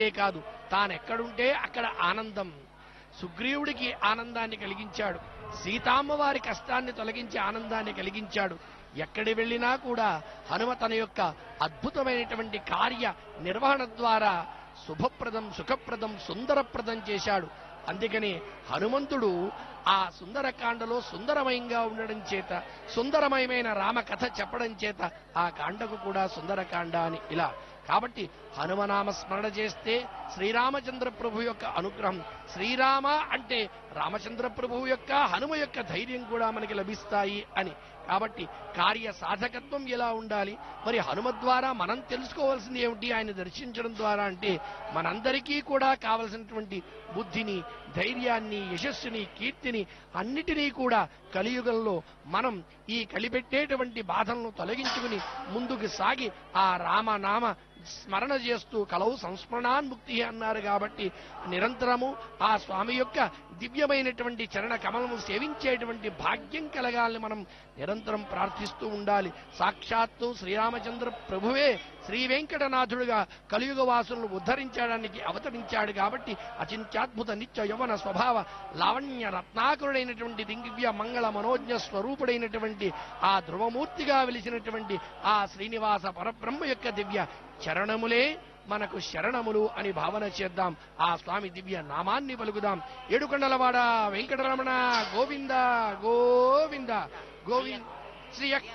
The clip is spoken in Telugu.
కాదు తానెక్కడుంటే అక్కడ ఆనందం సుగ్రీవుడికి ఆనందాన్ని కలిగించాడు సీతామ్మవారి కష్టాన్ని తొలగించి ఆనందాన్ని కలిగించాడు ఎక్కడి వెళ్ళినా కూడా హనుమ తన యొక్క అద్భుతమైనటువంటి కార్య నిర్వహణ ద్వారా శుభప్రదం సుఖప్రదం సుందరప్రదం చేశాడు అందుకని హనుమంతుడు ఆ సుందరకాండలో సుందరమయంగా ఉండడం చేత సుందరమయమైన రామకథ చెప్పడం చేత ఆ కాండకు కూడా సుందరకాండ అని ఇలా కాబట్టి హనుమనామ స్మరణ చేస్తే శ్రీరామచంద్ర ప్రభు యొక్క అనుగ్రహం శ్రీరామ అంటే రామచంద్ర ప్రభువు యొక్క హనుమ యొక్క ధైర్యం కూడా మనకి లభిస్తాయి అని కాబట్టి కార్య సాధకత్వం ఎలా ఉండాలి మరి హనుమ ద్వారా మనం తెలుసుకోవాల్సింది ఏమిటి ఆయన దర్శించడం ద్వారా అంటే మనందరికీ కూడా కావలసినటువంటి బుద్ధిని ధైర్యాన్ని యశస్సుని కీర్తిని అన్నిటినీ కూడా కలియుగంలో మనం ఈ కలిపెట్టేటువంటి బాధలను తొలగించుకుని ముందుకు సాగి ఆ రామనామ స్మరణ చేస్తూ కలవు సంస్మరణాన్ముక్తి అన్నారు కాబట్టి నిరంతరము ఆ స్వామి యొక్క దివ్యమైనటువంటి చరణ కమలము సేవించేటువంటి భాగ్యం కలగాలని మనం నిరంతరం ప్రార్థిస్తూ ఉండాలి సాక్షాత్తు శ్రీరామచంద్ర ప్రభువే శ్రీ వెంకటనాథుడుగా కలియుగ వాసులను ఉద్ధరించడానికి అవతరించాడు కాబట్టి అచింత్యాద్భుత నిత్య యవన స్వభావ లావణ్య రత్నాకరుడైనటువంటి దివ్య మంగళ మనోజ్ఞ స్వరూపుడైనటువంటి ఆ ధ్రువమూర్తిగా వెలిసినటువంటి ఆ శ్రీనివాస పరబ్రహ్మ యొక్క దివ్య చరణములే మనకు శరణములు అని భావన చేద్దాం ఆ స్వామి దివ్య నామాన్ని పలుకుదాం ఏడుకొండలవాడ వెంకటరమణ గోవింద గోవింద గోవింద శ్రీ